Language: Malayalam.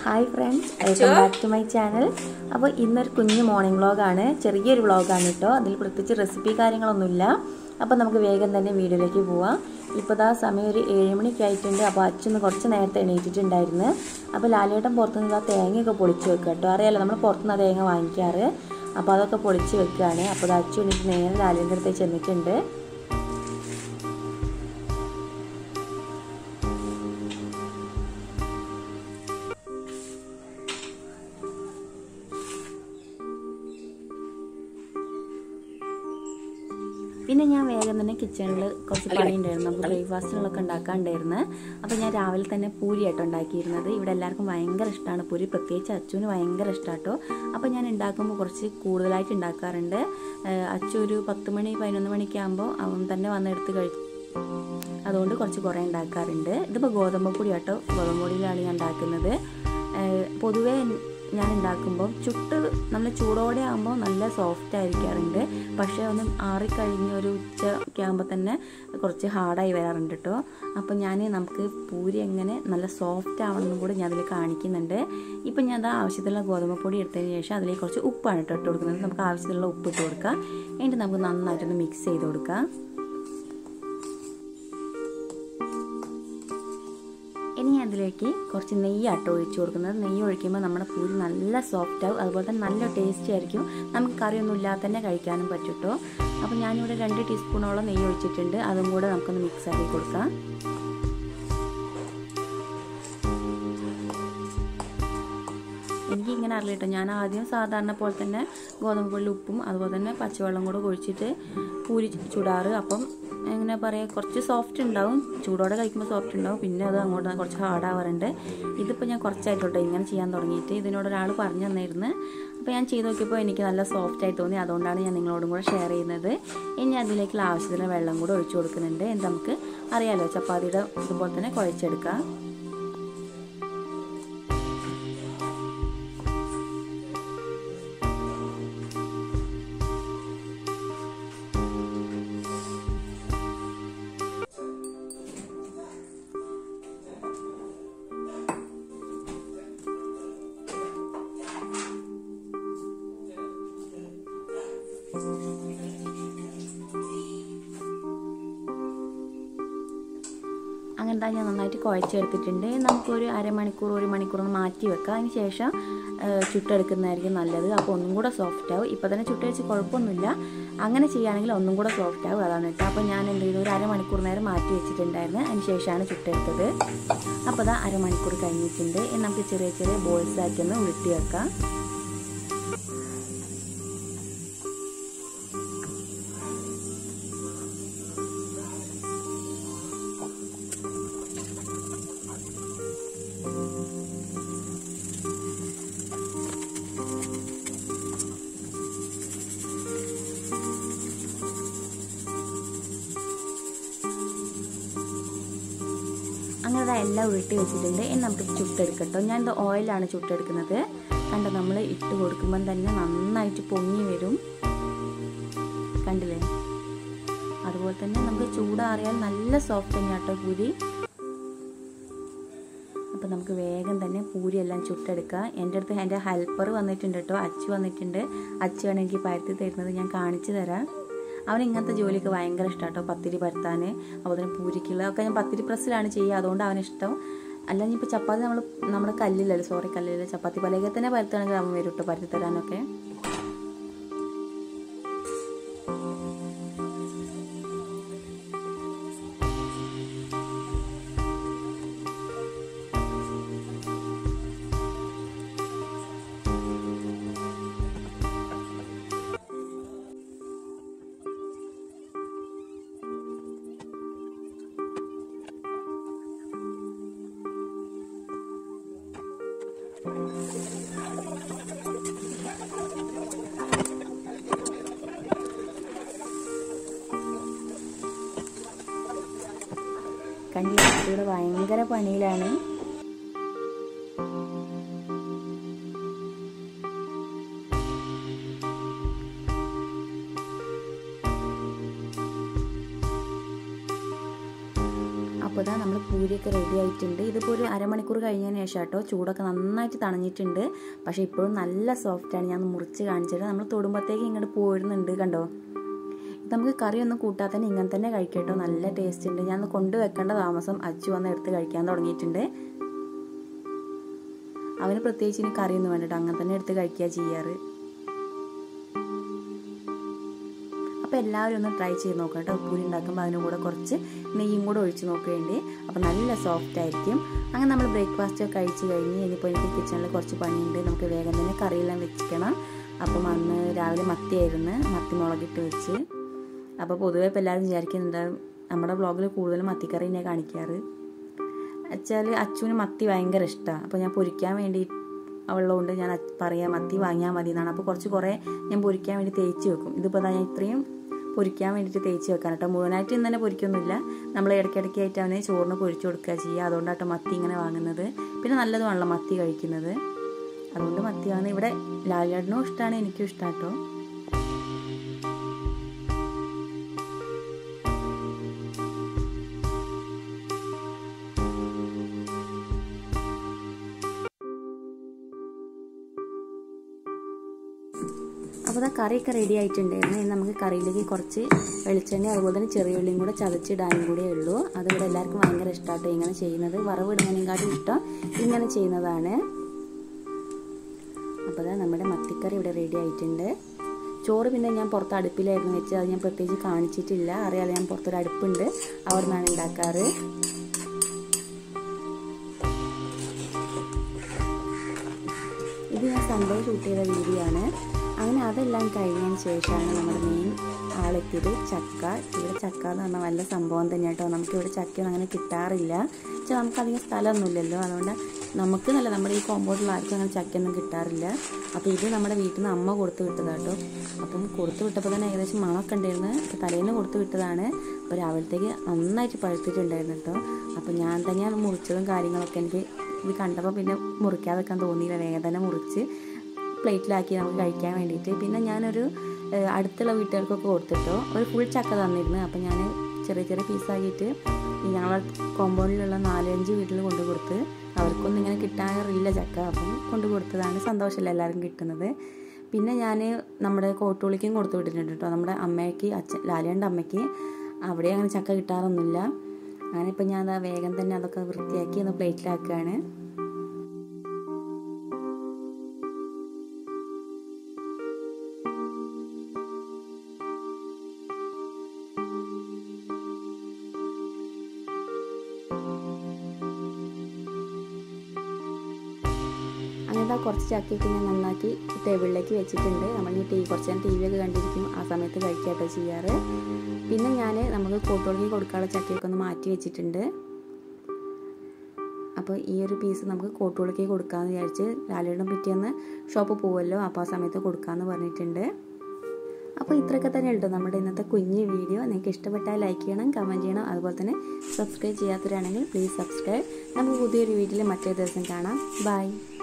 hi friends welcome back to my channel അപ്പോൾ ഇന്നൊരു കുഞ്ഞു മോർണിംഗ് വ്ളോഗാണ് ചെറിയൊരു വ്ളോഗാണ് കേട്ടോ അതിൽ പ്രത്യേകിച്ച് റെസിപ്പി കാര്യങ്ങളൊന്നുമില്ല അപ്പോൾ നമുക്ക് വേഗം തന്നെ വീഡിയോയിലേക്ക് പോവാം ഇപ്പോൾ ദാ സമയം ഒരു ഏഴ് മണിക്ക് ആയിട്ടുണ്ട് അപ്പോൾ അച്ഛന്ന് കുറച്ച് നേരത്തെ എണീറ്റിട്ടുണ്ടായിരുന്നു അപ്പോൾ ലാലേട്ടൻ പുറത്തുനിന്ന് ആ തേങ്ങയൊക്കെ പൊളിച്ച് വെക്കുക കേട്ടോ അറിയാലോ നമ്മൾ പുറത്തുനിന്ന് ആ തേങ്ങ വാങ്ങിക്കാറ് അപ്പോൾ അതൊക്കെ പൊളിച്ച് വെക്കുകയാണ് അപ്പോൾ അത് അച്ഛൻ എണീറ്റ് നേരെ ലാലേൻ്റെ അടുത്തേക്ക് ചെന്നിട്ടുണ്ട് പിന്നെ ഞാൻ വേഗം തന്നെ കിച്ചണിൽ കുറച്ച് പണി ഉണ്ടായിരുന്നു നമുക്ക് ബ്രേക്ക്ഫാസ്റ്റുകളൊക്കെ ഉണ്ടാക്കാണ്ടായിരുന്നു അപ്പോൾ ഞാൻ രാവിലെ തന്നെ പൂരിയായിട്ട് ഉണ്ടാക്കിയിരുന്നത് ഇവിടെ എല്ലാവർക്കും ഭയങ്കര ഇഷ്ടമാണ് പൂരി പ്രത്യേകിച്ച് അച്ചുവിന് ഭയങ്കര ഇഷ്ടമാട്ടോ അപ്പോൾ ഞാൻ ഉണ്ടാക്കുമ്പോൾ കുറച്ച് കൂടുതലായിട്ട് ഉണ്ടാക്കാറുണ്ട് അച്ചു ഒരു പത്ത് മണി പതിനൊന്ന് മണിക്ക് ആകുമ്പോൾ അവൻ തന്നെ വന്നെടുത്ത് കഴിച്ചു അതുകൊണ്ട് കുറച്ച് കുറേ ഉണ്ടാക്കാറുണ്ട് ഇതിപ്പോൾ ഗോതമ്പ് പൊടി കേട്ടോ ഗോതമ്പ് പൊടിയിലാണ് ഞാൻ ഉണ്ടാക്കുന്നത് പൊതുവേ ഞാൻ ഉണ്ടാക്കുമ്പോൾ ചുട്ട് നല്ല ചൂടോടെ ആകുമ്പോൾ നല്ല സോഫ്റ്റ് ആയിരിക്കാറുണ്ട് പക്ഷേ ഒന്ന് ആറിക്കഴിഞ്ഞ് ഒരു ഉച്ച ഒക്കെ ആകുമ്പോൾ തന്നെ കുറച്ച് ഹാർഡായി വരാറുണ്ട് കേട്ടോ അപ്പോൾ ഞാൻ നമുക്ക് പൂരി എങ്ങനെ നല്ല സോഫ്റ്റ് ആവണമെന്നും കൂടി ഞാൻ അതിൽ കാണിക്കുന്നുണ്ട് ഇപ്പം ഞാൻ അത് ആവശ്യത്തിലുള്ള ഗോതമ്പ് പൊടി എടുത്തതിന് ശേഷം അതിലേക്ക് കുറച്ച് ഉപ്പാണ് കേട്ടോ ഇട്ട് കൊടുക്കുന്നത് നമുക്ക് ആവശ്യത്തിലുള്ള ഉപ്പ് ഇട്ട് കൊടുക്കാം എന്നിട്ട് നമുക്ക് നന്നായിട്ടൊന്ന് മിക്സ് ചെയ്ത് കൊടുക്കാം ഇനി അതിലേക്ക് കുറച്ച് നെയ്യാട്ടോ ഒഴിച്ചു കൊടുക്കുന്നത് നെയ്യ് ഒഴിക്കുമ്പോൾ നമ്മുടെ പൂരി നല്ല സോഫ്റ്റ് ആവും അതുപോലെ തന്നെ നല്ല ടേസ്റ്റി ആയിരിക്കും നമുക്ക് കറിയൊന്നും ഇല്ലാതെ തന്നെ കഴിക്കാനും പറ്റുട്ടോ അപ്പോൾ ഞാനിവിടെ രണ്ട് ടീസ്പൂണോളം നെയ്യ് ഒഴിച്ചിട്ടുണ്ട് അതും കൂടെ നമുക്കൊന്ന് മിക്സ് ആക്കി കൊടുക്കാം എനിക്ക് ഇങ്ങനെ അറിയില്ല കേട്ടോ ഞാൻ ആദ്യം സാധാരണ പോലെ തന്നെ ഗോതമ്പ് പൊള്ളി ഉപ്പും അതുപോലെ തന്നെ പച്ചവെള്ളം കൂടെ ഒഴിച്ചിട്ട് പൂരി ചുടാറ് അപ്പം എങ്ങനെ പറയുക കുറച്ച് സോഫ്റ്റ് ഉണ്ടാവും ചൂടോടെ കഴിക്കുമ്പോൾ സോഫ്റ്റ് ഉണ്ടാവും പിന്നെ അത് അങ്ങോട്ട് കുറച്ച് ഹാർഡാവാറുണ്ട് ഇതിപ്പോൾ ഞാൻ കുറച്ചായിട്ടോട്ടെ ഇങ്ങനെ ചെയ്യാൻ തുടങ്ങിയിട്ട് ഇതിനോട് ഒരാൾ പറഞ്ഞു തന്നിരുന്നു അപ്പോൾ ഞാൻ ചെയ്ത് നോക്കിയപ്പോൾ എനിക്ക് നല്ല സോഫ്റ്റ് ആയി തോന്നി അതുകൊണ്ടാണ് ഞാൻ നിങ്ങളോടും കൂടെ ഷെയർ ചെയ്യുന്നത് ഇനി അതിലേക്കുള്ള ആവശ്യത്തിന് വെള്ളം കൂടെ ഒഴിച്ചു കൊടുക്കുന്നുണ്ട് എന്ത് നമുക്ക് അറിയാലോ ചപ്പാത്തിയുടെ ഇതുപോലെ തന്നെ കുഴച്ചെടുക്കാം അങ്ങനത്തെ ഞാൻ നന്നായിട്ട് കുഴച്ചെടുത്തിട്ടുണ്ട് നമുക്കൊരു അരമണിക്കൂർ ഒരു മണിക്കൂർ ഒന്ന് മാറ്റി വെക്കാം അതിന് ശേഷം ചുട്ടെടുക്കുന്നതായിരിക്കും നല്ലത് അപ്പോൾ ഒന്നും കൂടെ സോഫ്റ്റ് ആവും ഇപ്പോൾ തന്നെ ചുട്ടടിച്ച് കുഴപ്പമൊന്നുമില്ല അങ്ങനെ ചെയ്യുകയാണെങ്കിൽ ഒന്നും കൂടെ സോഫ്റ്റ് ആവും അതാണ് കേട്ടോ അപ്പോൾ ഞാൻ എന്ത് ചെയ്തു ഒരു അരമണിക്കൂർ നേരം മാറ്റി വെച്ചിട്ടുണ്ടായിരുന്നു അതിന് ശേഷമാണ് ചുട്ടെടുത്തത് അപ്പോൾ അതാ അരമണിക്കൂർ കഴിഞ്ഞിട്ടുണ്ട് നമുക്ക് ചെറിയ ചെറിയ ബോൾസ് ആക്കി ഒന്ന് ഉരുട്ടി വെക്കാം അങ്ങനെ എല്ലാം ഉരുട്ടി വെച്ചിട്ടുണ്ട് ഇനി നമുക്ക് ചുട്ടെടുക്കട്ടോ ഞാൻ ഇത് ഓയിലാണ് ചുട്ടെടുക്കുന്നത് കണ്ടോ നമ്മൾ ഇട്ട് കൊടുക്കുമ്പം തന്നെ നന്നായിട്ട് പൊങ്ങി വരും കണ്ടില്ലേ അതുപോലെ തന്നെ നമുക്ക് ചൂടാറിയാൽ നല്ല സോഫ്റ്റ് തന്നെയാട്ടോ പൂരി അപ്പോൾ നമുക്ക് വേഗം തന്നെ പൂരി എല്ലാം ചുട്ടെടുക്കുക എൻ്റെ അടുത്ത് എൻ്റെ ഹെൽപ്പർ വന്നിട്ടുണ്ട് കേട്ടോ അച്ചു വന്നിട്ടുണ്ട് അച്ചുവാണ് എനിക്ക് പരത്തി തരുന്നത് ഞാൻ കാണിച്ചു തരാം അവൻ ഇങ്ങനത്തെ ജോലിയൊക്കെ ഭയങ്കര ഇഷ്ടമാണ് കേട്ടോ പത്തിരി പരത്താൻ അതുപോലെ തന്നെ പൂരിക്കുള്ള ഒക്കെ ഞാൻ പത്തിരി പ്രസ്സിലാണ് ചെയ്യുക അതുകൊണ്ട് അവന് ഇഷ്ടം അല്ല ഇനിയിപ്പോൾ ചപ്പാത്തി നമ്മൾ നമ്മുടെ കല്ലിലല്ലോ സോറി കല്ലില്ല ചപ്പാത്തി പലകെ തന്നെ പരത്തുകയാണെങ്കിൽ അവൻ വരും കേട്ടോ പരത്തി തരാനൊക്കെ കണ്ടില്ല കുട്ടികൾ ഭയങ്കര പണിയിലാണ് അപ്പോൾ അപ്പോൾ ഇതാ നമ്മൾ പൂരിയൊക്കെ റെഡി ആയിട്ടുണ്ട് ഇതിപ്പോൾ ഒരു അരമണിക്കൂർ കഴിഞ്ഞതിന് ശേഷം കേട്ടോ ചൂടൊക്കെ നന്നായിട്ട് തണഞ്ഞിട്ടുണ്ട് പക്ഷേ ഇപ്പോഴും നല്ല സോഫ്റ്റാണ് ഞാൻ മുറിച്ച് കാണിച്ചിട്ട് നമ്മൾ തൊടുമ്പോഴത്തേക്ക് ഇങ്ങോട്ട് പോരുന്നുണ്ട് കണ്ടോ ഇത് നമുക്ക് കറിയൊന്നും കൂട്ടാതെ തന്നെ ഇങ്ങനെ തന്നെ കഴിക്കട്ടോ നല്ല ടേസ്റ്റ് ഉണ്ട് ഞാൻ കൊണ്ടുവെക്കേണ്ട താമസം അച്ചു വന്ന് എടുത്ത് കഴിക്കാൻ തുടങ്ങിയിട്ടുണ്ട് അവന് പ്രത്യേകിച്ച് ഇനി കറിയൊന്നും വേണ്ടിട്ട് അങ്ങനെ തന്നെ എടുത്ത് കഴിക്കുക ചെയ്യാറ് അപ്പോൾ എല്ലാവരും ഒന്ന് ട്രൈ ചെയ്ത് നോക്കാം കേട്ടോ പൂരി ഉണ്ടാക്കുമ്പോൾ അതിന് കൂടെ കുറച്ച് നെയ്യും കൂടെ ഒഴിച്ച് നോക്കേണ്ടി അപ്പോൾ നല്ല സോഫ്റ്റ് ആയിരിക്കും അങ്ങനെ നമ്മൾ ബ്രേക്ക്ഫാസ്റ്റ് ഒക്കെ കഴിച്ച് കഴിഞ്ഞ് ഇനിയിപ്പോൾ എനിക്ക് കിച്ചണിൽ കുറച്ച് പണിയുണ്ട് നമുക്ക് വേഗം തന്നെ കറിയെല്ലാം വെച്ചിക്കണം അപ്പം അന്ന് രാവിലെ മത്തിയായിരുന്നു മത്തി മുളകിട്ട് വെച്ച് അപ്പോൾ പൊതുവെ ഇപ്പോൾ എല്ലാവരും വിചാരിക്കുന്നുണ്ട് നമ്മുടെ ബ്ലോഗിൽ കൂടുതലും മത്തിക്കറി തന്നെ കാണിക്കാറ് വെച്ചാൽ അച്ചുവിന് മത്തി ഭയങ്കര ഇഷ്ടമാണ് അപ്പോൾ ഞാൻ പൊരിക്കാൻ വേണ്ടി ഉള്ളതുകൊണ്ട് ഞാൻ പറയാം മത്തി വാങ്ങിയാൽ മതി എന്നാണ് അപ്പോൾ കുറച്ച് കുറേ ഞാൻ പൊരിക്കാൻ വേണ്ടി തേച്ച് വെക്കും ഇതിപ്പോൾ ഞാൻ ഇത്രയും പൊരിക്കാൻ വേണ്ടിയിട്ട് തേച്ച് വെക്കാൻ കേട്ടോ മുഴുവനായിട്ട് ഇന്ന് തന്നെ പൊരിക്കൊന്നുമില്ല നമ്മൾ ഇടയ്ക്കിടയ്ക്കായിട്ട് അവനെ ചോറിന് പൊരിച്ചു കൊടുക്കുക ചെയ്യുക അതുകൊണ്ടാട്ടോ മത്തി ഇങ്ങനെ വാങ്ങുന്നത് പിന്നെ നല്ലതുമാണല്ലോ മത്തി കഴിക്കുന്നത് അതുകൊണ്ട് മത്തി വാങ്ങുന്നത് ഇവിടെ ലാലേട്ടനും ഇഷ്ടമാണ് എനിക്കും ഇഷ്ടമാണ് കേട്ടോ അപ്പോൾ ആ കറിയൊക്കെ റെഡി ആയിട്ടുണ്ടായിരുന്നു ഇനി നമുക്ക് കറിയിലേക്ക് കുറച്ച് വെളിച്ചെണ്ണ അതുപോലെ തന്നെ ചെറിയ ഉള്ളിയും കൂടെ ചതച്ചിടാനും കൂടെ ഉള്ളൂ അതിവിടെ എല്ലാവർക്കും ഭയങ്കര ഇഷ്ടമാട്ടോ ഇങ്ങനെ ചെയ്യുന്നത് വറവിടുന്നതിനെക്കാട്ടും ഇഷ്ടം ഇങ്ങനെ ചെയ്യുന്നതാണ് അപ്പോൾ അതാ നമ്മുടെ മത്തിക്കറി ഇവിടെ റെഡി ആയിട്ടുണ്ട് ചോറ് പിന്നെ ഞാൻ പുറത്ത് അടുപ്പിലായിരുന്നു വെച്ച് അത് ഞാൻ പ്രത്യേകിച്ച് കാണിച്ചിട്ടില്ല അറിയാതെ ഞാൻ പുറത്തൊരു അടുപ്പുണ്ട് അവിടെ നിന്നാണ് ഉണ്ടാക്കാറ് ഇത് ഞാൻ സൺഡേ ഷൂട്ട് ചെയ്ത വീഡിയോ ആണ് അങ്ങനെ അതെല്ലാം കഴിഞ്ഞതിന് ശേഷമാണ് നമ്മുടെ മെയിൻ ആളെത്തിയത് ചക്ക ഇവിടെ ചക്ക എന്ന് പറഞ്ഞാൽ നല്ല സംഭവം തന്നെ കേട്ടോ നമുക്കിവിടെ ചക്കയൊന്നും അങ്ങനെ കിട്ടാറില്ല പക്ഷേ നമുക്കധികം സ്ഥലമൊന്നുമില്ലല്ലോ അതുകൊണ്ട് നമുക്ക് നല്ല നമ്മുടെ ഈ കോമ്പൗണ്ടിൽ ആർക്കും അങ്ങനെ ചക്കയൊന്നും കിട്ടാറില്ല അപ്പോൾ ഇത് നമ്മുടെ വീട്ടിൽ നിന്ന് അമ്മ കൊടുത്തു വിട്ടതാട്ടോ അപ്പം കൊടുത്തു വിട്ടപ്പോൾ തന്നെ ഏകദേശം മണമൊക്കെ ഉണ്ടായിരുന്നു തലേന്ന് കൊടുത്തു വിട്ടതാണ് അപ്പോൾ രാവിലത്തേക്ക് നന്നായിട്ട് പഴുത്തിട്ടുണ്ടായിരുന്നു കേട്ടോ അപ്പോൾ ഞാൻ തന്നെയാണ് മുറിച്ചതും കാര്യങ്ങളൊക്കെ എനിക്ക് ഇത് കണ്ടപ്പോൾ പിന്നെ മുറിക്കാതെ വെക്കാൻ തോന്നിയില്ല വേഗം തന്നെ മുറിച്ച് പ്ലേറ്റിലാക്കി നമുക്ക് കഴിക്കാൻ വേണ്ടിയിട്ട് പിന്നെ ഞാനൊരു അടുത്തുള്ള വീട്ടുകാർക്കൊക്കെ കൊടുത്തിട്ടോ ഒരു ഫുൾ ചക്ക തന്നിരുന്നു അപ്പം ഞാൻ ചെറിയ ചെറിയ പീസാക്കിയിട്ട് ഞങ്ങളെ കോമ്പൗണ്ടിലുള്ള നാലഞ്ച് വീട്ടിൽ കൊണ്ടു കൊടുത്ത് അവർക്കൊന്നും ഇങ്ങനെ കിട്ടാറില്ല ചക്ക അപ്പം കൊണ്ടു കൊടുത്തതാണ് സന്തോഷമല്ല എല്ലാവർക്കും കിട്ടുന്നത് പിന്നെ ഞാൻ നമ്മുടെ കോട്ടുളിക്കും കൊടുത്തു വിട്ടിട്ടുണ്ട് കേട്ടോ നമ്മുടെ അമ്മയ്ക്ക് അച്ഛൻ ലാലിയൻ്റെ അമ്മയ്ക്ക് അവിടെ അങ്ങനെ ചക്ക കിട്ടാറൊന്നുമില്ല അങ്ങനെ ഇപ്പം ഞാൻ വേഗം തന്നെ അതൊക്കെ വൃത്തിയാക്കി ഒന്ന് പ്ലേറ്റിലാക്കുകയാണ് അങ്ങനത്തെ കുറച്ച് ചക്കയൊക്കെ ഞാൻ നന്നാക്കി ടേബിളിലേക്ക് വെച്ചിട്ടുണ്ട് നമ്മൾ ഈ ടി കുറച്ച് നേരം ടി വി ഒക്കെ കണ്ടിരിക്കും ആ സമയത്ത് കഴിക്കാട്ടോ ചെയ്യാറ് പിന്നെ ഞാൻ നമുക്ക് കൂട്ടുകൾക്ക് കൊടുക്കാനുള്ള ചക്കയൊക്കെ ഒന്ന് മാറ്റി വെച്ചിട്ടുണ്ട് അപ്പോൾ ഈ ഒരു പീസ് നമുക്ക് കോട്ടുകൾക്ക് കൊടുക്കാമെന്ന് വിചാരിച്ച് ലാലയുടെ പിറ്റേന്ന് ഷോപ്പ് പോകുമല്ലോ അപ്പോൾ ആ സമയത്ത് കൊടുക്കാമെന്ന് പറഞ്ഞിട്ടുണ്ട് അപ്പോൾ ഇത്രയൊക്കെ തന്നെ ഉള്ളൂ നമ്മുടെ ഇന്നത്തെ കുഞ്ഞ് വീഡിയോ നിങ്ങൾക്ക് ഇഷ്ടപ്പെട്ടാൽ ലൈക്ക് ചെയ്യണം കമൻറ്റ് ചെയ്യണം അതുപോലെ തന്നെ സബ്സ്ക്രൈബ് ചെയ്യാത്തവരാണെങ്കിൽ പ്ലീസ് സബ്സ്ക്രൈബ് നമുക്ക് പുതിയൊരു വീഡിയോയിൽ മറ്റേ ദിവസം കാണാം ബൈ